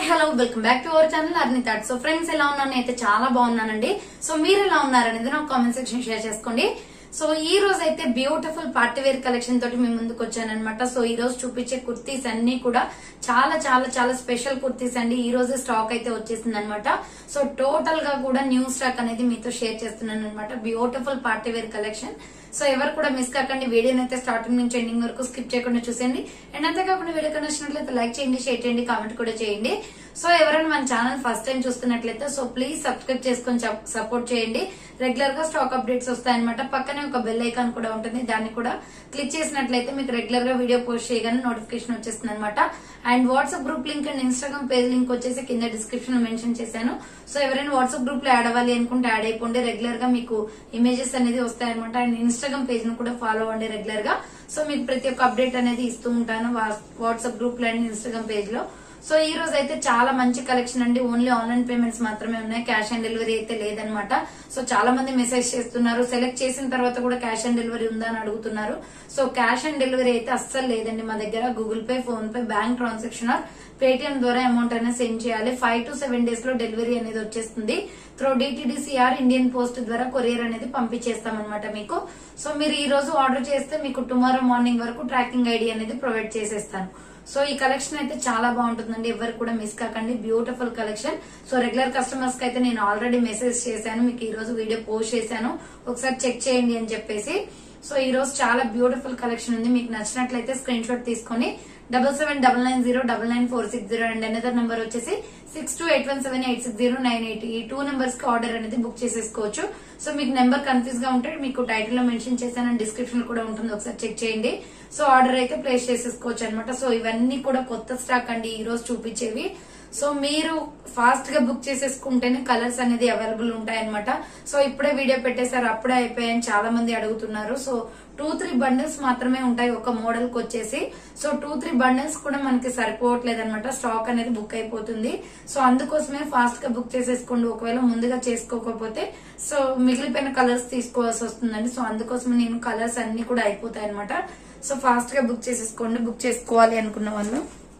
hello welcome back to our channel Arni thought so friends ఎలా ఉన్నాను అయితే చాలా బాగున్నానండి సో మీరు ఎలా ఉన్నారనేది నాకు కామెంట్ సెక్షన్ షేర్ చేసుకోండి సో ఈ రోజు అయితే బ్యూటిఫుల్ పార్టీ వేర్ కలెక్షన్ తోటి మీ ముందుకు వచ్చానమాట సో ఈ రోజు చూపించే కుర్తీస్ అన్ని కూడా చాలా చాలా చాలా స్పెషల్ కుర్తీస్ అండి ఈ రోజు స్టాక్ అయితే వచ్చేసింది అనమాట సో టోటల్ గా కూడా న్యూ స్టాక్ అనేది మీతో షేర్ చేస్తున్నాను అనమాట beautiful party wear collection so ఎవరు కూడా మిస్ కాకండి వీడియోని అయితే స్టార్టింగ్ నుంచి ఎండింగ్ వరకు స్కిప్ చేయకుండా చూసేయండి అండ్ అంతేకాకుండా వీడియో నచ్చినట్లయితే లైక్ చేయండి షేర్ చేయండి కామెంట్ కూడా చేయండి సో ఎవరైనా మన ఛానల్ ఫస్ట్ టైం చూస్తున్నట్లయితే సో ప్లీజ్ సబ్స్క్రైబ్ చేసుకొని సపోర్ట్ చేయండి రెగ్యులర్ గా స్టాక్ అప్డేట్స్ వస్తాయన్నమాట పక్కనే ఒక బెల్ ఐకాన్ కూడా ఉంటుంది దాన్ని కూడా క్లిక్ చేసినట్లయితే మీకు రెగ్యులర్ గా వీడియో పోస్ట్ చేయగానే నోటిఫికేషన్ వచ్చేస్తుంది అనమాట and WhatsApp group link and Instagram page link వచ్చేసి కింద డిస్క్రిప్షన్ లో మెన్షన్ చేశాను సో ఎవరైనా వాట్సాప్ గ్రూప్ లో యాడ్ అవ్వాలి అనుకుంటే యాడ్ అయిపోండి రెగ్యులర్ గా మీకు ఇమేజెస్ అనేది వస్తాయన్నమాట అండ్ ఇన్స్టాగ్రామ్ పేజ్ ను కూడా ఫాలో అవ్వండి రెగ్యులర్ గా సో మీకు ప్రతి ఒక్క అప్డేట్ అనేది ఇస్తూ ఉంటాను వాట్సాప్ గ్రూప్ లో అండ్ ఇన్స్టాగ్రామ్ పేజ్ లో సో ఈ రోజు అయితే చాలా మంచి కలెక్షన్ అండి ఓన్లీ ఆన్లైన్ పేమెంట్స్ మాత్రమే ఉన్నాయి క్యాష్ ఆన్ డెలివరీ అయితే లేదనమాట సో చాలా మంది మెసేజ్ చేస్తున్నారు సెలెక్ట్ చేసిన తర్వాత కూడా క్యాష్ ఆన్ డెలివరీ ఉందా అని అడుగుతున్నారు సో క్యాష్ ఆన్ డెలివరీ అయితే అస్సలు లేదండి మా దగ్గర Google pay PhonePe bank transaction or Paytm ద్వారా అమౌంట్ అనేది సెండ్ చేయాలి ఫైవ్ టు సెవెన్ డేస్ లో డెలివరీ అనేది వచ్చేస్తుంది త్రో డిటిడిసిఆర్ ఇండియన్ పోస్ట్ ద్వారా కొరియర్ అనేది పంపించేస్తాం అనమాట మీకు సో మీరు ఈ రోజు ఆర్డర్ చేస్తే మీకు టుమారో మార్నింగ్ వరకు ట్రాకింగ్ ఐడి అనేది ప్రొవైడ్ చేసేస్తాను సో ఈ కలెక్షన్ అయితే చాలా బాగుంటుందండి ఎవరు కూడా మిస్ కాకండి beautiful collection so regular customers కి అయితే నేను ఆల్రెడీ మెసేజ్ చేశాను మీకు ఈ రోజు వీడియో పోస్ట్ చేశాను ఒకసారి చెక్ చేయండి అని చెప్పేసి సో ఈ రోజు చాలా బ్యూటిఫుల్ కలెక్షన్ ఉంది మీకు నచ్చినట్లయితే స్క్రీన్ షాట్ తీసుకొని double seven double nine zero double nine four six zero and another number వచ్చేసి six two eight one seven eight six zero nine eight ఈ టూ నెంబర్స్ కి ఆర్డర్ అనేది బుక్ చేసేసుకోవచ్చు so మీకు నెంబర్ కన్ఫ్యూజ్ గా ఉంటే మీకు టైటిల్ లో మెన్షన్ చేశాను డిస్క్రిప్షన్ కూడా ఉంటుంది ఒకసారి చెక్ చేయండి సో ఆర్డర్ అయితే ప్లేస్ చేసేసుకోవచ్చు అనమాట సో ఇవన్నీ కూడా కొత్త స్టాక్ అండి ఈ రోజు చూపించేవి సో మీరు ఫాస్ట్ గా బుక్ చేసేసుకుంటేనే కలర్స్ అనేది అవైలబుల్ ఉంటాయన్నమాట సో ఇప్పుడే వీడియో పెట్టేశారు అప్పుడే అయిపోయాయని చాలా మంది అడుగుతున్నారు సో టూ త్రీ బండిల్స్ మాత్రమే ఉంటాయి ఒక మోడల్ కి వచ్చేసి సో టూ త్రీ బండిల్స్ కూడా మనకి సరిపోవట్లేదు అనమాట స్టాక్ అనేది బుక్ అయిపోతుంది సో అందుకోసమే ఫాస్ట్ గా బుక్ చేసేసుకోండి ఒకవేళ ముందుగా చేసుకోకపోతే సో మిగిలిపోయిన కలర్స్ తీసుకోవాల్సి వస్తుందండి సో అందుకోసమే నేను కలర్స్ అన్ని కూడా అయిపోతాయి అనమాట సో ఫాస్ట్ గా బుక్ చేసేసుకోండి బుక్ చేసుకోవాలి అనుకున్న వాళ్ళు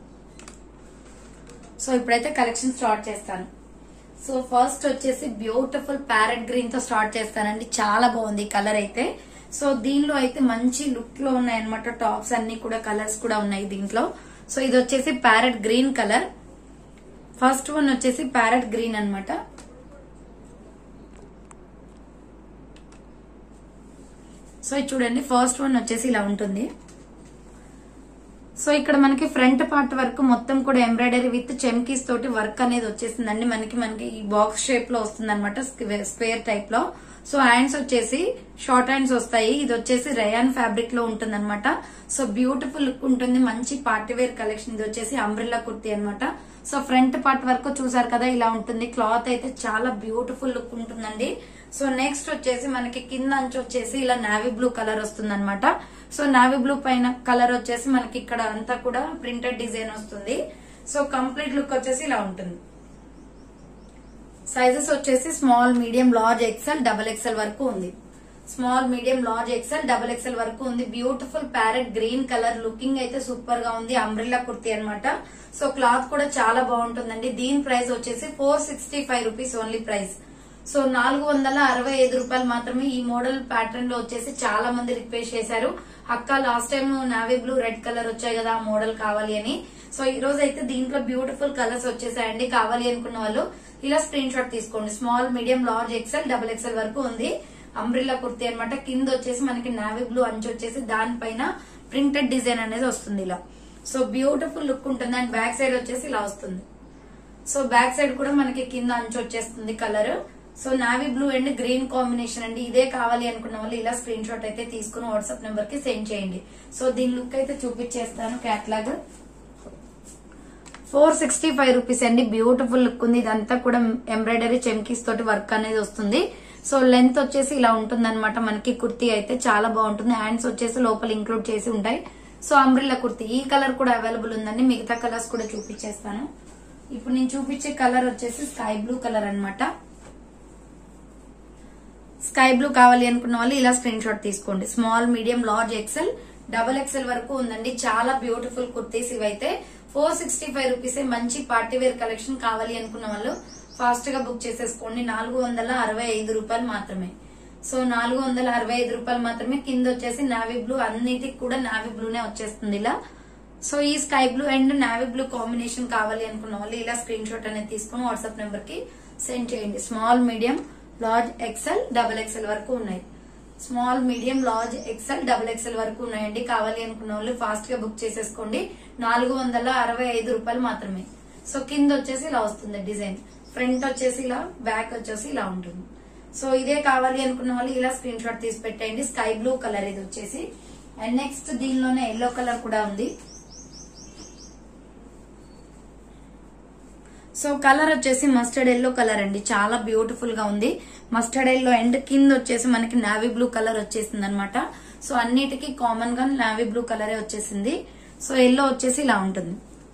సో ఇప్పుడైతే కలెక్షన్ స్టార్ట్ చేస్తాను సో ఫస్ట్ వచ్చేసి బ్యూటిఫుల్ ప్యారెట్ గ్రీన్ తో స్టార్ట్ చేస్తానండి చాలా బాగుంది కలర్ అయితే సో దీనిలో అయితే మంచి లుక్ లో ఉన్నాయి అనమాట టాప్స్ అన్ని కూడా కలర్స్ కూడా ఉన్నాయి దీంట్లో సో ఇది వచ్చేసి parrot green colour first one వచ్చేసి ప్యారెట్ గ్రీన్ అనమాట సో ఇది చూడండి ఫస్ట్ వన్ వచ్చేసి ఇలా ఉంటుంది సో ఇక్కడ మనకి ఫ్రంట్ పార్ట్ వరకు మొత్తం కూడా ఎంబ్రాయిడరీ విత్ చెమ్కీస్ తోటి వర్క్ అనేది వచ్చేసిందండి మనకి మనకి ఈ బాక్స్ షేప్ లో వస్తుంది అనమాట స్క్వేర్ టైప్ లో సో హ్యాండ్స్ వచ్చేసి షార్ట్ హ్యాండ్స్ వస్తాయి ఇది వచ్చేసి రయాన్ ఫ్యాబ్రిక్ లో ఉంటుంది అనమాట సో బ్యూటిఫుల్ లుక్ ఉంటుంది మంచి పార్టీ వేర్ కలెక్షన్ ఇది వచ్చేసి అంబ్రిల్లా కుర్తీ అనమాట సో ఫ్రంట్ పార్ట్ వరకు చూసారు కదా ఇలా ఉంటుంది క్లాత్ అయితే చాలా బ్యూటిఫుల్ లుక్ ఉంటుందండి సో నెక్స్ట్ వచ్చేసి మనకి కింద అంచు వచ్చేసి ఇలా నావీ బ్లూ కలర్ వస్తుంది అనమాట సో నావీ బ్లూ పైన కలర్ వచ్చేసి మనకి ఇక్కడ అంతా కూడా ప్రింటెడ్ డిజైన్ వస్తుంది సో కంప్లీట్ లుక్ వచ్చేసి ఇలా ఉంటుంది సైజెస్ వచ్చేసి small medium large XL double XL వరకు ఉంది small medium large XL double XL వరకు ఉంది beautiful parrot green colour looking అయితే సూపర్ గా ఉంది అంబ్రిల్లా కుర్తీ అనమాట సో క్లాత్ కూడా చాలా బాగుంటుందండి దీని ప్రైస్ వచ్చేసి four sixty five rupees only price so నాలుగు వందల అరవై ఐదు రూపాయలు మాత్రమే ఈ మోడల్ ప్యాటర్న్ లో వచ్చేసి చాలా మంది రిక్వెస్ట్ చేశారు అక్క last time navy blue red colour వచ్చాయి కదా ఆ మోడల్ కావాలి అని సో ఈ రోజు అయితే దీంట్లో బ్యూటిఫుల్ కలర్స్ వచ్చేసాయండి కావాలి అనుకున్న వాళ్ళు ఇలా స్క్రీన్ షాట్ తీసుకోండి small medium large XL double XL వరకు ఉంది అంబ్రిల్లా కుర్తీ అనమాట కింద వచ్చేసి మనకి నావీ బ్లూ అంచు వచ్చేసి దానిపైన ప్రింటెడ్ డిజైన్ అనేది వస్తుంది ఇలా సో బ్యూటిఫుల్ లుక్ ఉంటుంది అండ్ బ్యాక్ సైడ్ వచ్చేసి ఇలా వస్తుంది సో బ్యాక్ సైడ్ కూడా మనకి కింద అంచు వచ్చేస్తుంది colour so navy blue and green combination అండి ఇదే కావాలి అనుకున్న వాళ్ళు ఇలా స్క్రీన్ షాట్ అయితే తీసుకుని వాట్సాప్ నెంబర్ కి సెండ్ చేయండి సో దీని లుక్ అయితే చూపించేస్తాను catalogue four sixty five rupees అండి బ్యూటిఫుల్ లుక్ ఉంది ఇదంతా కూడా ఎంబ్రాయిడరీ చెమ్కీస్ తోటి వర్క్ అనేది వస్తుంది సో లెంత్ వచ్చేసి ఇలా ఉంటుంది అనమాట మనకి కుర్తీ అయితే చాలా బాగుంటుంది హ్యాండ్స్ వచ్చేసి లోపల ఇంక్లూడ్ చేసి ఉంటాయి సో అంబ్రిల్లా కుర్తీ ఈ కలర్ కూడా అవైలబుల్ ఉందండి మిగతా కలర్స్ కూడా చూపించేస్తాను ఇప్పుడు నేను చూపించే కలర్ వచ్చేసి స్కై బ్లూ కలర్ అనమాట స్కై బ్లూ కావాలి అనుకున్న వాళ్ళు ఇలా స్క్రీన్ షాట్ తీసుకోండి small medium large XL double XL వరకు ఉందండి చాలా బ్యూటిఫుల్ కుర్తీస్ ఇవైతే ఫోర్ సిక్స్టీ ఫైవ్ రూపీస్ మంచి పార్టీ వేర్ కలెక్షన్ కావాలి అనుకున్న వాళ్ళు ఫాస్ట్ గా బుక్ చేసేసుకోండి నాలుగు వందల అరవై ఐదు రూపాయలు మాత్రమే సో నాలుగు వందల అరవై ఐదు రూపాయలు మాత్రమే కింద వచ్చేసి నావీ బ్లూ అన్నిటికి కూడా నావీ బ్లూనే వచ్చేస్తుంది ఇలా సో ఈ sky blue and navy blue combination కావాలి అనుకున్న వాళ్ళు ఇలా స్క్రీన్ షాట్ అనేది తీసుకుని వాట్సాప్ నెంబర్ కి సెండ్ చేయండి small medium large XL double XL వరకు ఉన్నాయి small medium large XL double XL వరకు ఉన్నాయండి కావాలి అనుకున్న వాళ్ళు ఫాస్ట్ గా బుక్ చేసేసుకోండి నాలుగు వందల అరవై ఐదు రూపాయలు మాత్రమే సో కింద వచ్చేసి ఇలా వస్తుంది డిజైన్ ఫ్రంట్ వచ్చేసి ఇలా బ్యాక్ వచ్చేసి ఇలా ఉంటుంది సో ఇదే కావాలి అనుకున్న వాళ్ళు ఇలా స్క్రీన్ షాట్ తీసి పెట్టండి స్కై బ్లూ కలర్ ఇది వచ్చేసి అండ్ నెక్స్ట్ దీనిలోనే ఎల్లో కలర్ కూడా ఉంది సో కలర్ వచ్చేసి మస్టర్డ్ ఎల్లో కలర్ అండి చాలా బ్యూటిఫుల్ గా ఉంది మస్టర్డ్ ఎల్లో అండ్ కింద వచ్చేసి మనకి నావీ బ్లూ కలర్ వచ్చేసింది అనమాట సో అన్నిటికీ కామన్ గా నావీ బ్లూ కలరే వచ్చేసింది సో ఎల్లో వచ్చేసి ఇలా ఉంటుంది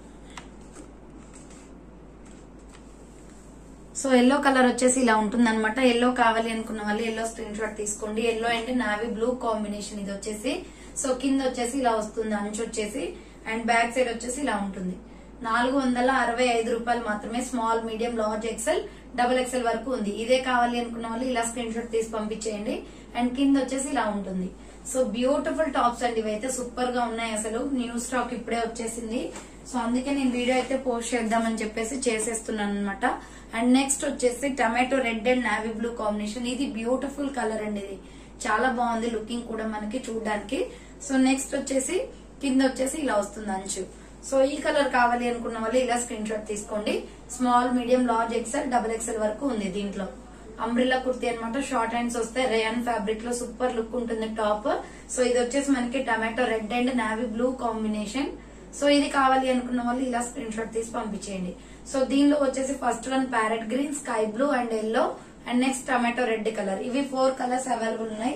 సో ఎల్లో కలర్ వచ్చేసి ఇలా ఉంటుంది అనమాట ఎల్లో కావాలి అనుకున్న వాళ్ళు ఎల్లో స్క్రీన్ షాట్ తీసుకోండి yellow and navy blue combination ఇది వచ్చేసి సో కింద వచ్చేసి ఇలా వస్తుంది అంచు వచ్చేసి అండ్ బ్యాక్ సైడ్ వచ్చేసి ఇలా ఉంటుంది నాలుగు వందల అరవై ఐదు రూపాయలు మాత్రమే small medium large XL double XL వరకు ఉంది ఇదే కావాలి అనుకున్న వాళ్ళు ఇలా స్క్రీన్ షాట్ తీసి పంపించేయండి అండ్ కింద వచ్చేసి ఇలా ఉంటుంది సో బ్యూటిఫుల్ టాప్స్ అండి ఇవైతే సూపర్ గా ఉన్నాయి అసలు న్యూ స్టాక్ ఇప్పుడే వచ్చేసింది సో అందుకే నేను వీడియో అయితే పోస్ట్ చేద్దామని చెప్పేసి చేసేస్తున్నాను అనమాట అండ్ నెక్స్ట్ వచ్చేసి tomato red and navy blue combination ఇది బ్యూటిఫుల్ కలర్ అండి ఇది చాలా బాగుంది లుకింగ్ కూడా మనకి చూడడానికి సో నెక్స్ట్ వచ్చేసి కింద వచ్చేసి ఇలా వస్తుంది అంచు సో ఈ కలర్ కావాలి అనుకున్న వాళ్ళు ఇలా స్క్రీన్ షాట్ తీసుకోండి small medium large XL double XL వరకు ఉంది దీంట్లో అంబ్రిల్లా కుర్తీ అనమాట షార్ట్ హ్యాండ్స్ వస్తాయి రేయన్ ఫ్యాబ్రిక్ లో సూపర్ లుక్ ఉంటుంది టాప్ సో ఇది వచ్చేసి మనకి tomato red and navy blue combination so ఇది కావాలి అనుకున్న వాళ్ళు ఇలా స్క్రీన్ షాట్ తీసి పంపించేయండి సో దీనిలో వచ్చేసి first one parrot green sky blue and yellow and next tomato red colour ఇవి ఫోర్ కలర్స్ అవైలబుల్ ఉన్నాయి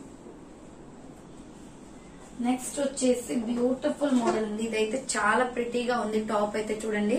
నెక్స్ట్ వచ్చేసి బ్యూటిఫుల్ మోడల్ ఉంది ఇదైతే చాలా ప్రిటీగా ఉంది టాప్ అయితే చూడండి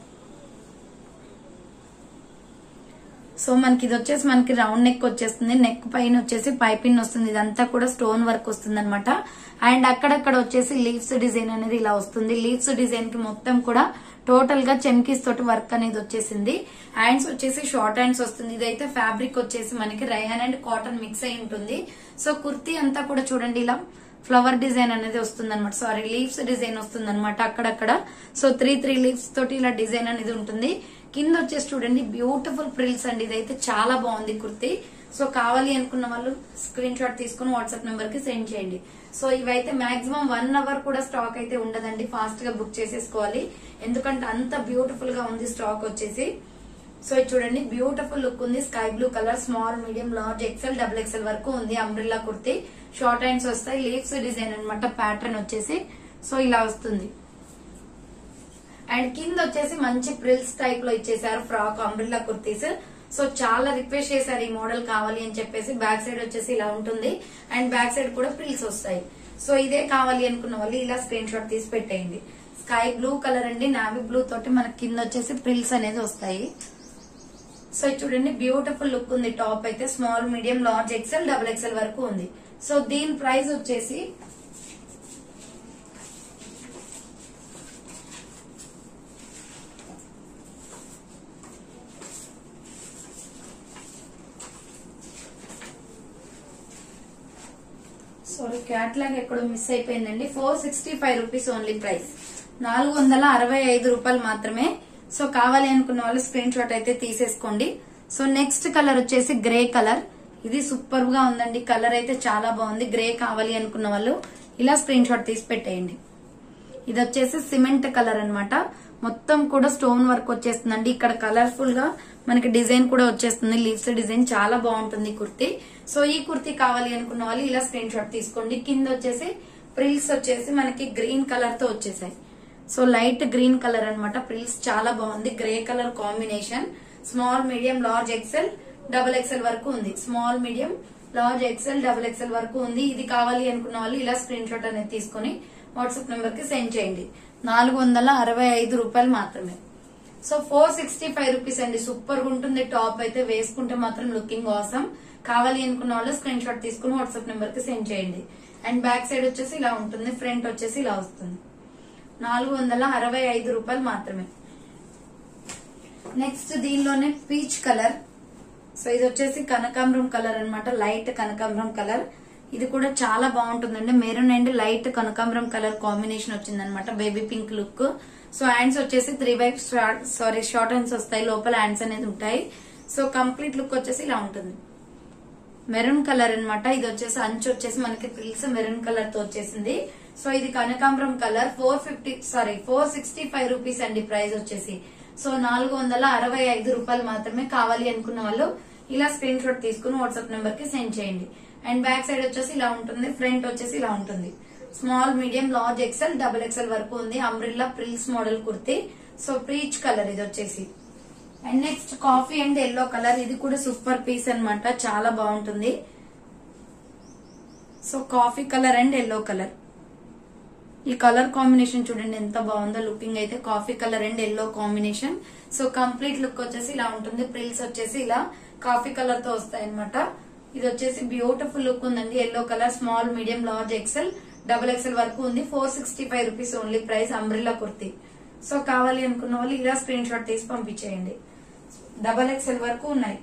సో మనకి ఇది వచ్చేసి మనకి రౌండ్ నెక్ వచ్చేస్తుంది నెక్ పైన వచ్చేసి పైపిన్ వస్తుంది ఇదంతా కూడా స్టోన్ వర్క్ వస్తుంది అనమాట అండ్ అక్కడక్కడ వచ్చేసి లీవ్స్ డిజైన్ అనేది ఇలా వస్తుంది లీవ్స్ డిజైన్ కి మొత్తం కూడా టోటల్ గా చెమ్కీస్ తోటి వర్క్ అనేది వచ్చేసింది హ్యాండ్స్ వచ్చేసి షార్ట్ హ్యాండ్స్ వస్తుంది ఇదైతే ఫ్యాబ్రిక్ వచ్చేసి మనకి రైహాన్ అండ్ కాటన్ మిక్స్ అయి ఉంటుంది సో కుర్తీ అంతా కూడా చూడండి ఇలా ఫ్లవర్ డిజైన్ అనేది వస్తుంది అనమాట సారీ లీవ్స్ డిజైన్ వస్తుంది అనమాట అక్కడక్కడ సో త్రీ త్రీ లీవ్స్ తోటి ఇలా డిజైన్ అనేది ఉంటుంది కింద వచ్చేసి చూడండి బ్యూటిఫుల్ ప్రిల్స్ అండి ఇదైతే చాలా బాగుంది కుర్తి సో కావాలి అనుకున్న వాళ్ళు స్క్రీన్ షాట్ తీసుకుని వాట్సాప్ నెంబర్ కి సెండ్ చేయండి సో ఇవైతే మాక్సిమం వన్ అవర్ కూడా స్టాక్ అయితే ఉండదండి ఫాస్ట్ గా బుక్ చేసేసుకోవాలి ఎందుకంటే అంత బ్యూటిఫుల్ గా ఉంది స్టాక్ వచ్చేసి సో ఇది చూడండి బ్యూటిఫుల్ లుక్ ఉంది sky blue colour small medium large XL double XL వరకు ఉంది అంబ్రిల్లా కుర్తి షార్ట్ హ్యాండ్స్ వస్తాయి లీవ్స్ డిజైన్ అనమాట ప్యాటర్న్ వచ్చేసి సో ఇలా వస్తుంది అండ్ కింద వచ్చేసి మంచి ప్రిల్స్ టైప్ లో ఇచ్చేసారు ఫ్రాక్ అంబ్రిల్లా కుర్తీస్ సో చాలా రిక్వెస్ట్ చేశారు ఈ మోడల్ కావాలి అని చెప్పేసి బ్యాక్ సైడ్ వచ్చేసి ఇలా ఉంటుంది అండ్ బ్యాక్ సైడ్ కూడా ప్రిల్స్ వస్తాయి సో ఇదే కావాలి అనుకున్న వాళ్ళు ఇలా స్క్రీన్ షాట్ తీసి పెట్టేయండి స్కై బ్లూ కలర్ అండి నావీ బ్లూ తోటి మనకి కింద వచ్చేసి ప్రిల్స్ అనేది వస్తాయి సో ఇది చూడండి బ్యూటిఫుల్ లుక్ ఉంది టాప్ అయితే small medium large XL double XL వరకు ఉంది సో దీని ప్రైస్ వచ్చేసి సారీ క్యాట్లాగ్ ఎక్కడో మిస్ అయిపోయిందండి four sixty five rupees only price నాలుగు వందల అరవై ఐదు రూపాయలు మాత్రమే సో కావాలి అనుకున్న వాళ్ళు స్క్రీన్ షాట్ అయితే తీసేసుకోండి సో నెక్స్ట్ కలర్ వచ్చేసి గ్రే కలర్ ఇది సూపర్ గా ఉందండి కలర్ అయితే చాలా బాగుంది గ్రే కావాలి అనుకున్న వాళ్ళు ఇలా స్క్రీన్ షాట్ తీసి పెట్టేయండి ఇది వచ్చేసి సిమెంట్ కలర్ అన్నమాట మొత్తం కూడా స్టోన్ వర్క్ వచ్చేస్తుందండి ఇక్కడ కలర్ఫుల్ గా మనకి డిజైన్ కూడా వచ్చేస్తుంది లీవ్స్ డిజైన్ చాలా బాగుంటుంది ఈ కుర్తీ సో ఈ కుర్తీ కావాలి అనుకున్న వాళ్ళు ఇలా స్క్రీన్ షాట్ తీసుకోండి కింద వచ్చేసి ప్రిల్స్ వచ్చేసి మనకి గ్రీన్ కలర్ తో వచ్చేసాయి సో లైట్ గ్రీన్ కలర్ అన్నమాట ప్రిల్స్ చాలా బాగుంది grey colour combination small medium large XL double XL వరకు ఉంది small medium large XL double XL వరకు ఉంది ఇది కావాలి అనుకున్న వాళ్ళు ఇలా స్క్రీన్ షాట్ అనేది తీసుకొని వాట్సాప్ నెంబర్ కి సెండ్ చేయండి నాలుగు వందల అరవై ఐదు రూపాయలు మాత్రమే so four sixty five rupees అండి సూపర్ గా ఉంటుంది టాప్ అయితే వేసుకుంటే మాత్రం లుకింగ్ ఆసమ్ కావాలి అనుకున్న వాళ్ళు స్క్రీన్ షాట్ తీసుకుని వాట్సాప్ నెంబర్ కి సెండ్ చేయండి అండ్ బ్యాక్ సైడ్ వచ్చేసి ఇలా ఉంటుంది ఫ్రంట్ వచ్చేసి ఇలా వస్తుంది నాలుగు వందల అరవై ఐదు రూపాయలు మాత్రమే నెక్స్ట్ దీనిలోనే పీచ్ కలర్ సో ఇది వచ్చేసి కనకాంబరం కలర్ అన్నమాట లైట్ కనకాంబరం కలర్ ఇది కూడా చాలా బాగుంటుందండి మెరూన్ అండ్ లైట్ కనకాంబరం కలర్ కాంబినేషన్ వచ్చిందనమాట baby pink look so hands వచ్చేసి three by sorry short hands వస్తాయి లోపల హ్యాండ్స్ అనేది ఉంటాయి సో కంప్లీట్ లుక్ వచ్చేసి ఇలా ఉంటుంది మెరూన్ కలర్ అన్నమాట ఇది వచ్చేసి అంచు వచ్చేసి మనకి ఫ్రిల్స్ మెరూన్ కలర్ తో వచ్చేసింది సో ఇది కనకాంబరం colour four fifty sorry four sixty five rupees అండి ప్రైస్ వచ్చేసి సో నాలుగు వందల అరవై ఐదు రూపాయలు మాత్రమే కావాలి అనుకున్న వాళ్ళు ఇలా స్క్రీన్ షాట్ తీసుకుని వాట్సాప్ నెంబర్ కి సెండ్ చేయండి అండ్ బ్యాక్ సైడ్ వచ్చేసి ఇలా ఉంటుంది ఫ్రంట్ వచ్చేసి ఇలా ఉంటుంది small medium large XL double XL వరకు ఉంది umbrella frills model kurti so peach colour ఇది వచ్చేసి and next coffee and yellow colour ఇది కూడా సూపర్ పీస్ అన్నమాట చాలా బాగుంటుంది so coffee colour and yellow colour ఈ కలర్ కాంబినేషన్ చూడండి ఎంత బాగుందో లుకింగ్ అయితే coffee colour and yellow combination so complete look వచ్చేసి ఇలా ఉంటుంది ప్రిల్స్ వచ్చేసి ఇలా కాఫీ కలర్ తో వస్తాయి అనమాట ఇది వచ్చేసి బ్యూటిఫుల్ లుక్ ఉందండి yellow colour small medium large XL double XL వరకు ఉంది four sixty five rupees only price umbrella kurti so కావాలి అనుకున్న వాళ్ళు ఇలా స్క్రీన్ షాట్ తీసి పంపించేయండి డబల్ ఎక్సెల్ వరకు ఉన్నాయి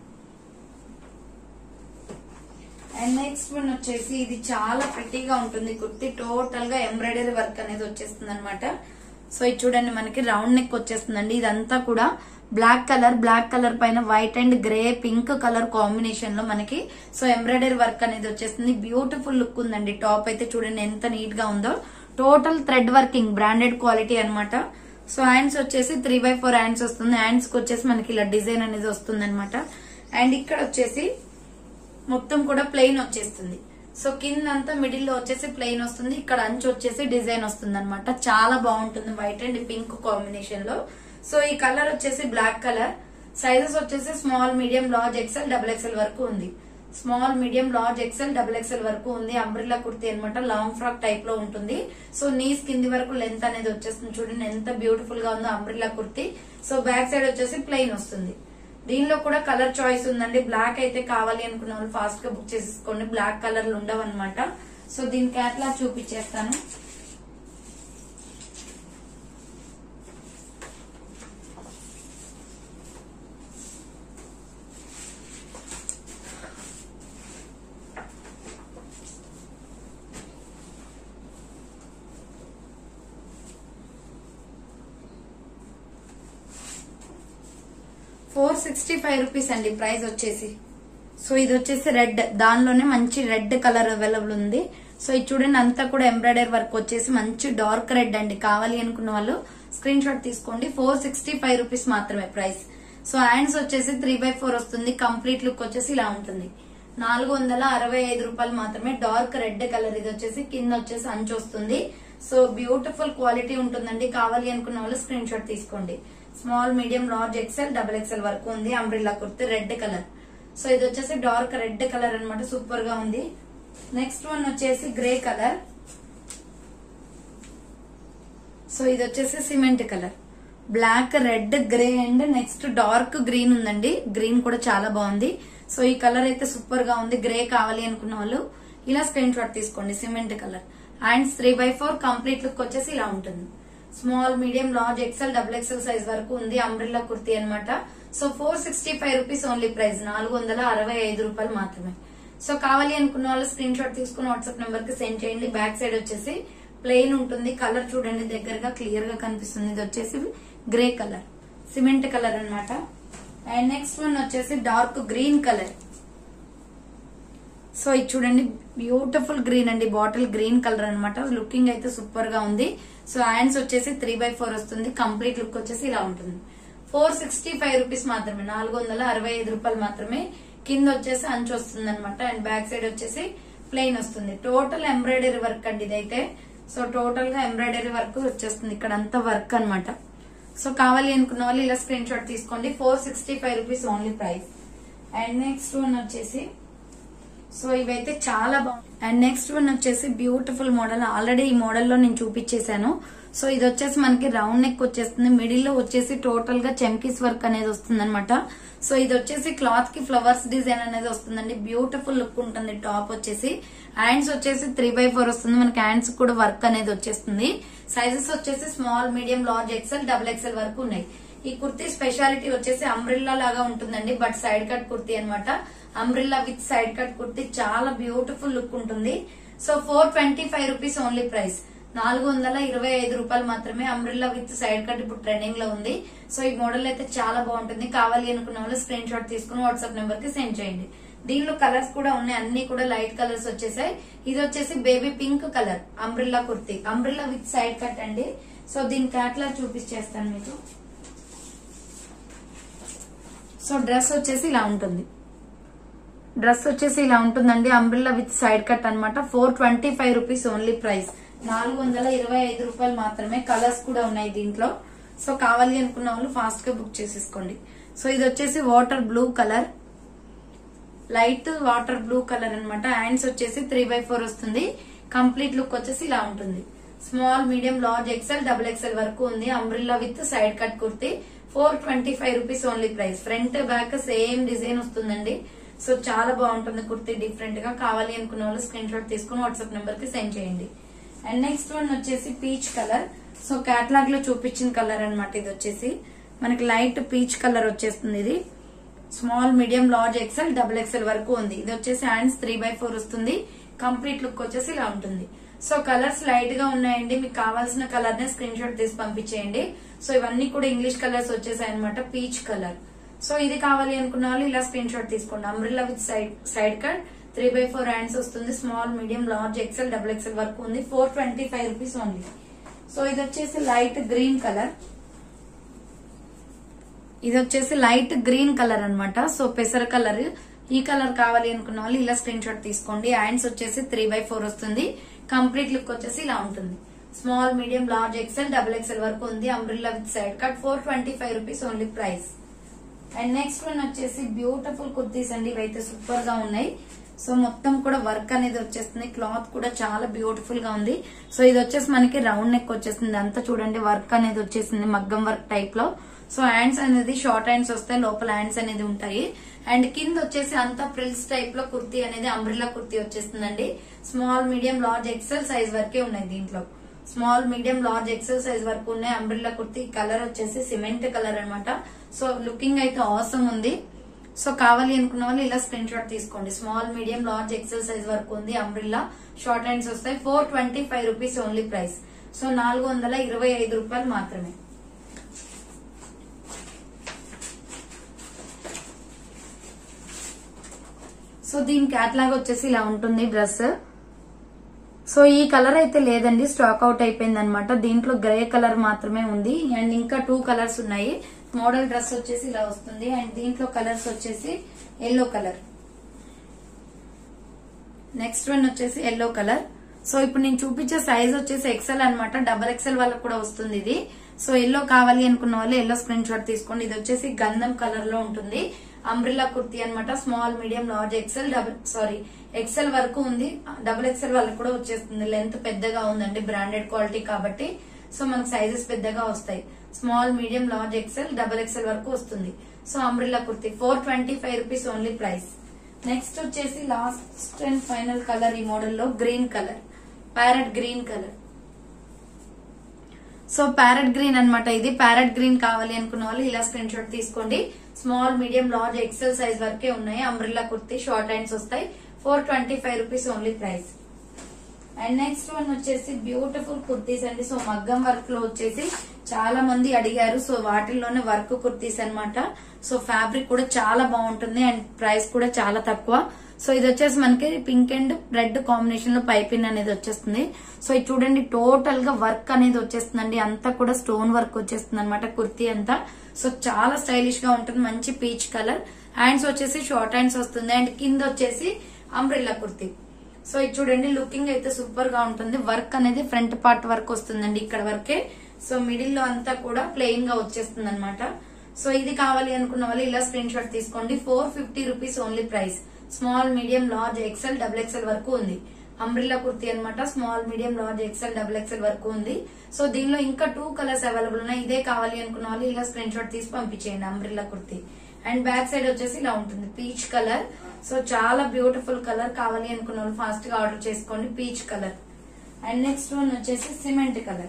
అండ్ నెక్స్ట్ వన్ వచ్చేసి ఇది చాలా ప్రిటీగా ఉంటుంది కుర్తి టోటల్ గా ఎంబ్రాయిడరీ వర్క్ అనేది వచ్చేస్తుంది అనమాట సో ఇది చూడండి మనకి రౌండ్ నెక్ వచ్చేస్తుందండి ఇదంతా కూడా బ్లాక్ కలర్ బ్లాక్ కలర్ పైన white and grey pink colour combination లో మనకి సో ఎంబ్రాయిడరీ వర్క్ అనేది వచ్చేస్తుంది బ్యూటిఫుల్ లుక్ ఉందండి టాప్ అయితే చూడండి ఎంత నీట్ గా ఉందో total thread working branded quality అన్నమాట సో హ్యాండ్స్ వచ్చేసి త్రీ బై ఫోర్ హ్యాండ్స్ వస్తుంది హ్యాండ్స్ కి వచ్చేసి మనకి ఇలా డిజైన్ అనేది వస్తుంది అనమాట అండ్ ఇక్కడ వచ్చేసి మొత్తం కూడా ప్లెయిన్ వచ్చేస్తుంది సో కింద అంతా మిడిల్ లో వచ్చేసి ప్లెయిన్ వస్తుంది ఇక్కడ అంచు వచ్చేసి డిజైన్ వస్తుంది అనమాట చాలా బాగుంటుంది వైట్ అండ్ పింక్ కాంబినేషన్ లో సో ఈ కలర్ వచ్చేసి బ్లాక్ కలర్ సైజెస్ వచ్చేసి small medium large XL double XL వరకు ఉంది small medium large XL double XL వరకు ఉంది అంబ్రిల్లా కుర్తీ అనమాట లాంగ్ ఫ్రాక్ టైప్ లో ఉంటుంది సో నీస్ కింది వరకు లెంత్ అనేది వచ్చేస్తుంది చూడండి ఎంత బ్యూటిఫుల్ గా ఉందో umbrella kurti so back side వచ్చేసి ప్లెయిన్ వస్తుంది దీనిలో కూడా కలర్ చాయిస్ ఉందండి బ్లాక్ అయితే కావాలి అనుకున్న వాళ్ళు ఫాస్ట్ గా బుక్ చేసేసుకోండి బ్లాక్ కలర్లు ఉండవు అనమాట సో దీని క్యాట్లా చూపించేస్తాను ఫోర్ సిక్స్టీ ఫైవ్ రూపీస్ అండి ప్రైస్ వచ్చేసి సో ఇది వచ్చేసి రెడ్ దానిలోనే మంచి రెడ్ కలర్ అవైలబుల్ ఉంది సో ఇది చూడండి అంతా కూడా ఎంబ్రాయిడరీ వర్క్ వచ్చేసి మంచి డార్క్ రెడ్ అండి కావాలి అనుకున్న వాళ్ళు స్క్రీన్ షాట్ తీసుకోండి ఫోర్ సిక్స్టీ ఫైవ్ రూపీస్ మాత్రమే ప్రైస్ సో హ్యాండ్స్ వచ్చేసి త్రీ బై ఫోర్ వస్తుంది కంప్లీట్ లుక్ వచ్చేసి ఇలా ఉంటుంది నాలుగు వందల అరవై ఐదు రూపాయలు మాత్రమే డార్క్ రెడ్ కలర్ ఇది వచ్చేసి కింద వచ్చేసి అంచు వస్తుంది సో బ్యూటిఫుల్ క్వాలిటీ ఉంటుందండి కావాలి అనుకున్న వాళ్ళు స్క్రీన్ షాట్ తీసుకోండి small medium large XL double XL వరకు ఉంది umbrella kurti red colour so ఇది వచ్చేసి డార్క్ రెడ్ కలర్ అన్నమాట సూపర్ గా ఉంది నెక్స్ట్ వన్ వచ్చేసి గ్రే కలర్ సో ఇది వచ్చేసి cement colour black red grey and next dark green ఉందండి గ్రీన్ కూడా చాలా బాగుంది సో ఈ కలర్ అయితే సూపర్ గా ఉంది గ్రే కావాలి అనుకున్న వాళ్ళు ఇలా స్క్రీన్ షాట్ తీసుకోండి cement colour and three by four complete look వచ్చేసి ఇలా ఉంటుంది small medium large XL double XL size వరకు ఉంది అంబ్రిల్లా కుర్తీ అన్నమాట so four sixty five rupees only price నాలుగు వందల అరవై ఐదు రూపాయలు మాత్రమే సో కావాలి అనుకున్న వాళ్ళు స్క్రీన్ షాట్ తీసుకుని వాట్సాప్ నెంబర్ కి సెండ్ చేయండి బ్యాక్ సైడ్ వచ్చేసి ప్లెయిన్ ఉంటుంది కలర్ చూడండి దగ్గరగా క్లియర్ గా కనిపిస్తుంది ఇది వచ్చేసి గ్రే కలర్ సిమెంట్ కలర్ అన్నమాట అండ్ నెక్స్ట్ వన్ వచ్చేసి డార్క్ గ్రీన్ కలర్ సో ఇది చూడండి బ్యూటిఫుల్ గ్రీన్ అండి బాటిల్ గ్రీన్ కలర్ అన్నమాట లుకింగ్ అయితే సూపర్ గా ఉంది సో హ్యాండ్స్ వచ్చేసి త్రీ బై ఫోర్ వస్తుంది కంప్లీట్ లుక్ వచ్చేసి ఇలా ఉంటుంది ఫోర్ సిక్స్టీ ఫైవ్ రూపీస్ మాత్రమే నాలుగు వందల అరవై ఐదు రూపాయలు మాత్రమే కింద వచ్చేసి అంచు వస్తుంది అనమాట అండ్ బ్యాక్ సైడ్ వచ్చేసి ప్లెయిన్ వస్తుంది టోటల్ ఎంబ్రాయిడరీ వర్క్ అండి ఇదైతే సో టోటల్ గా ఎంబ్రాయిడరీ వర్క్ వచ్చేస్తుంది ఇక్కడ అంతా వర్క్ అన్నమాట సో కావాలి అనుకున్న వాళ్ళు ఇలా స్క్రీన్ షాట్ తీసుకోండి four sixty five rupees only price and next one వచ్చేసి సో ఇవైతే చాలా బాగుంది అండ్ నెక్స్ట్ వన్ వచ్చేసి బ్యూటిఫుల్ మోడల్ ఆల్రెడీ ఈ మోడల్ లో నేను చూపించేశాను సో ఇది వచ్చేసి మనకి రౌండ్ నెక్ వచ్చేస్తుంది మిడిల్ లో వచ్చేసి టోటల్ గా చెమ్కీస్ వర్క్ అనేది వస్తుంది అనమాట సో ఇది వచ్చేసి క్లాత్ కి ఫ్లవర్స్ డిజైన్ అనేది వస్తుందండి బ్యూటిఫుల్ లుక్ ఉంటుంది టాప్ వచ్చేసి హ్యాండ్స్ వచ్చేసి త్రీ బై ఫోర్ వస్తుంది మనకి హ్యాండ్స్ కూడా వర్క్ అనేది వచ్చేస్తుంది సైజెస్ వచ్చేసి small medium large XL double XL వరకు ఉన్నాయి ఈ కుర్తీ స్పెషాలిటీ వచ్చేసి అంబ్రిల్లా లాగా ఉంటుందండి బట్ సైడ్ కట్ కుర్తీ అన్నమాట umbrella with side cut kurti చాలా బ్యూటిఫుల్ లుక్ ఉంటుంది so four twenty five rupees only price నాలుగు వందల ఇరవై ఐదు రూపాయలు మాత్రమే అంబ్రిల్లా విత్ సైడ్ కట్ ఇప్పుడు ట్రెండింగ్ లో ఉంది సో ఈ మోడల్ అయితే చాలా బాగుంటుంది కావాలి అనుకున్న వాళ్ళు స్క్రీన్ షాట్ తీసుకుని వాట్సాప్ నెంబర్ కి సెండ్ చేయండి దీనిలో కలర్స్ కూడా ఉన్నాయి అన్ని కూడా లైట్ కలర్స్ వచ్చేసాయి ఇది వచ్చేసి baby pink colour umbrella kurti umbrella with side cut అండి సో దీని క్యాట్లాగ్ చూపించేస్తాను మీకు సో డ్రెస్ వచ్చేసి ఇలా ఉంటుంది డ్రెస్ వచ్చేసి ఇలా ఉంటుందండి అంబ్రిల్లా విత్ సైడ్ కట్ అన్నమాట four twenty five rupees only price నాలుగు వందల ఇరవై ఐదు రూపాయలు మాత్రమే కలర్స్ కూడా ఉన్నాయి దీంట్లో సో కావాలి అనుకున్న వాళ్ళు ఫాస్ట్ గా బుక్ చేసేసుకోండి సో ఇది వచ్చేసి water blue colour light water blue colour అన్నమాట హ్యాండ్స్ వచ్చేసి త్రీ బై ఫోర్ వస్తుంది కంప్లీట్ లుక్ వచ్చేసి ఇలా ఉంటుంది small medium large XL double XL వరకు ఉంది umbrella with side cut kurti four twenty five rupees only price front back same design వస్తుందండి so చాలా బాగుంటుంది కుర్తి డిఫరెంట్ గా కావాలి అనుకున్న వాళ్ళు స్క్రీన్ షాట్ తీసుకుని వాట్సాప్ నెంబర్ కి సెండ్ చేయండి అండ్ నెక్స్ట్ వన్ వచ్చేసి పీచ్ కలర్ సో కేటలాగ్ లో చూపించిన కలర్ అన్నమాట ఇది వచ్చేసి మనకి లైట్ పీచ్ కలర్ వచ్చేస్తుంది ఇది small medium large XL double XL వరకు ఉంది ఇది వచ్చేసి హ్యాండ్స్ త్రీ బై ఫోర్ వస్తుంది కంప్లీట్ లుక్ వచ్చేసి ఇలా ఉంటుంది సో కలర్స్ లైట్ గా ఉన్నాయండి మీకు కావాల్సిన కలర్ నే స్క్రీన్ షాట్ తీసి పంపించేయండి సో ఇవన్నీ కూడా ఇంగ్లీష్ కలర్స్ వచ్చేసాయి అనమాట పీచ్ కలర్ సో ఇది కావాలి అనుకున్న వాళ్ళు ఇలా స్క్రీన్ షాట్ తీసుకోండి umbrella with side side cut three by four hands వస్తుంది small medium large XL double XL వరకు ఉంది four twenty five rupees only so ఇది వచ్చేసి లైట్ గ్రీన్ కలర్ ఇది వచ్చేసి లైట్ గ్రీన్ కలర్ అన్నమాట సో పెసర కలర్ ఈ కలర్ కావాలి అనుకున్న వాళ్ళు ఇలా స్క్రీన్ షాట్ తీసుకోండి హ్యాండ్స్ వచ్చేసి త్రీ బై ఫోర్ వస్తుంది కంప్లీట్ లుక్ వచ్చేసి ఇలా ఉంటుంది small medium large XL double XL వరకు ఉంది umbrella with side cut four twenty five rupees only price and next one వచ్చేసి బ్యూటిఫుల్ కుర్తీస్ అండి ఇవైతే సూపర్ గా ఉన్నాయి సో మొత్తం కూడా వర్క్ అనేది వచ్చేస్తుంది క్లాత్ కూడా చాలా బ్యూటిఫుల్ గా ఉంది సో ఇది వచ్చేసి మనకి రౌండ్ నెక్ వచ్చేస్తుంది అంతా చూడండి వర్క్ అనేది వచ్చేసింది మగ్గం వర్క్ టైప్ లో సో హ్యాండ్స్ అనేది షార్ట్ హ్యాండ్స్ వస్తాయి లోపల హ్యాండ్స్ అనేది ఉంటాయి అండ్ కింద వచ్చేసి అంతా ఫ్రిల్స్ టైప్ లో కుర్తీ అనేది అంబ్రిల్లా కుర్తీ వచ్చేస్తుందండి small medium large XL size వరకే ఉన్నాయి దీంట్లో small medium large XL size వరకు ఉన్నాయి అంబ్రిల్లా కుర్తీ కలర్ వచ్చేసి సిమెంట్ కలర్ అన్నమాట సో లుకింగ్ అయితే అవసరం ఉంది సో కావాలి అనుకున్న వాళ్ళు ఇలా స్క్రీన్ షాట్ తీసుకోండి small medium large XL size వరకు ఉంది అంబ్రిల్లా షార్ట్ హ్యాండ్స్ వస్తాయి four twenty five rupees only price so నాలుగు వందల ఇరవై ఐదు రూపాయలు మాత్రమే సో దీని క్యాట్లాగ్ వచ్చేసి ఇలా ఉంటుంది డ్రెస్ సో ఈ కలర్ అయితే లేదండి స్టాక్ అవుట్ అయిపోయింది అనమాట దీంట్లో గ్రే కలర్ మాత్రమే ఉంది అండ్ ఇంకా టూ కలర్స్ ఉన్నాయి మోడల్ డ్రెస్ వచ్చేసి ఇలా వస్తుంది అండ్ దీంట్లో కలర్స్ వచ్చేసి ఎల్లో కలర్ నెక్స్ట్ వన్ వచ్చేసి ఎల్లో కలర్ సో ఇప్పుడు నేను చూపించే సైజ్ వచ్చేసి ఎక్సెల్ అన్నమాట డబల్ ఎక్సెల్ వాళ్ళకి కూడా వస్తుంది ఇది సో ఎల్లో కావాలి అనుకున్న వాళ్ళు ఎల్లో స్క్రీన్ షాట్ తీసుకోండి ఇది వచ్చేసి గంధం కలర్ లో ఉంటుంది అంబ్రిల్లా కుర్తీ అన్నమాట small medium large XL double sorry XL వరకు ఉంది డబుల్ ఎక్సెల్ వాళ్ళకి కూడా వచ్చేస్తుంది లెంత్ పెద్దగా ఉందండి బ్రాండెడ్ క్వాలిటీ కాబట్టి సో మనకు సైజెస్ పెద్దగా వస్తాయి small medium large XL double XL వరకు వస్తుంది so umbrella kurti four twenty five rupees only price next వచ్చేసి లాస్ట్ అండ్ ఫైనల్ కలర్ ఈ మోడల్లో green colour parrot green colour so parrot green అన్నమాట ఇది ప్యారెట్ గ్రీన్ కావాలి అనుకున్న వాళ్ళు ఇలా స్క్రీన్ షాట్ తీసుకోండి small medium large XL size వరకే ఉన్నాయి అంబ్రిల్లా కుర్తీ షార్ట్ హ్యాండ్స్ వస్తాయి four twenty five rupees only price and next one వచ్చేసి బ్యూటిఫుల్ కుర్తీస్ అండి సో మగ్గం వర్క్ లో వచ్చేసి చాలా మంది అడిగారు సో వాటిల్లోనే వర్క్ కుర్తీస్ అన్నమాట సో ఫ్యాబ్రిక్ కూడా చాలా బాగుంటుంది అండ్ ప్రైస్ కూడా చాలా తక్కువ సో ఇది వచ్చేసి మనకి పింక్ అండ్ రెడ్ కాంబినేషన్ లో పైపింగ్ అనేది వచ్చేస్తుంది సో ఇది చూడండి టోటల్ గా వర్క్ అనేది వచ్చేస్తుందండి అంతా కూడా స్టోన్ వర్క్ వచ్చేస్తుంది అనమాట కుర్తీ అంతా సో చాలా స్టైలిష్ గా ఉంటుంది మంచి పీచ్ కలర్ హ్యాండ్స్ వచ్చేసి షార్ట్ హ్యాండ్స్ వస్తుంది అండ్ కింద వచ్చేసి అంబ్రిల్లా కుర్తీ సో ఇది చూడండి లుకింగ్ అయితే సూపర్ గా ఉంటుంది వర్క్ అనేది ఫ్రంట్ పార్ట్ వర్క్ వస్తుందండి ఇక్కడ వరకే సో మిడిల్ లో అంతా కూడా ప్లెయిన్ గా వచ్చేస్తుంది అనమాట సో ఇది కావాలి అనుకున్న వాళ్ళు ఇలా స్క్రీన్ షాట్ తీసుకోండి four fifty rupees only price small medium large XL double XL వరకు ఉంది అంబ్రిల్లా కుర్తీ అన్నమాట small medium large XL double XL వరకు ఉంది సో దీనిలో ఇంకా టూ కలర్స్ అవైలబుల్ ఉన్నాయి ఇదే కావాలి అనుకున్న వాళ్ళు ఇలా స్క్రీన్ షాట్ తీసి పంపించేయండి umbrella kurti and back side వచ్చేసి ఇలా ఉంటుంది పీచ్ కలర్ సో చాలా బ్యూటిఫుల్ కలర్ కావాలి అనుకున్న వాళ్ళు ఫాస్ట్ గా ఆర్డర్ చేసుకోండి peach colour and next one వచ్చేసి cement colour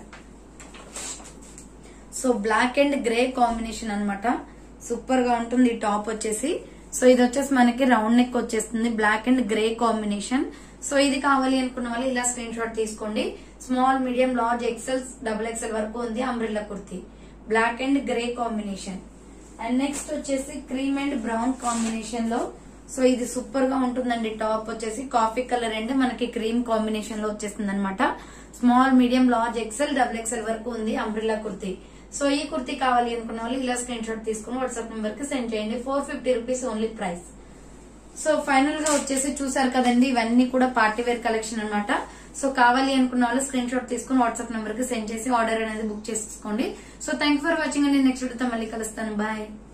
so black and grey combination అన్నమాట సూపర్ గా ఉంటుంది ఈ టాప్ వచ్చేసి సో ఇది వచ్చేసి మనకి రౌండ్ నెక్ వచ్చేస్తుంది black and grey combination so ఇది కావాలి అనుకున్న వాళ్ళు ఇలా స్క్రీన్ షాట్ తీసుకోండి small medium large XL double XL వరకు ఉంది umbrella kurti black and grey combination and next వచ్చేసి క్రీమ్ అండ్ బ్రౌన్ కాంబినేషన్ లో సో ఇది సూపర్ గా ఉంటుందండి టాప్ వచ్చేసి కాఫీ కలర్ అండ్ మనకి క్రీమ్ కాంబినేషన్ లో వచ్చేస్తుంది అనమాట small medium large XL double XL వరకు ఉంది అంబ్రిల్లా కుర్తీ సో ఈ కుర్తీ కావాలి అనుకున్న వాళ్ళు ఇలా స్క్రీన్ షాట్ తీసుకుని వాట్సాప్ నెంబర్ కి సెండ్ చేయండి four fifty rupees only price so final గా వచ్చేసి చూసారు కదండి ఇవన్నీ కూడా పార్టీ వేర్ కలెక్షన్ అన్నమాట సో కావాలి అనుకున్న వాళ్ళు స్క్రీన్ షాట్ తీసుకుని వాట్సాప్ నెంబర్ కి సెండ్ చేసి ఆర్డర్ అనేది బుక్ చేసుకోండి సో థ్యాంక్ ఫర్ వాచింగ్ అండి నెక్స్ట్ వీడియోతో మళ్ళీ కలుస్తాను బాయ్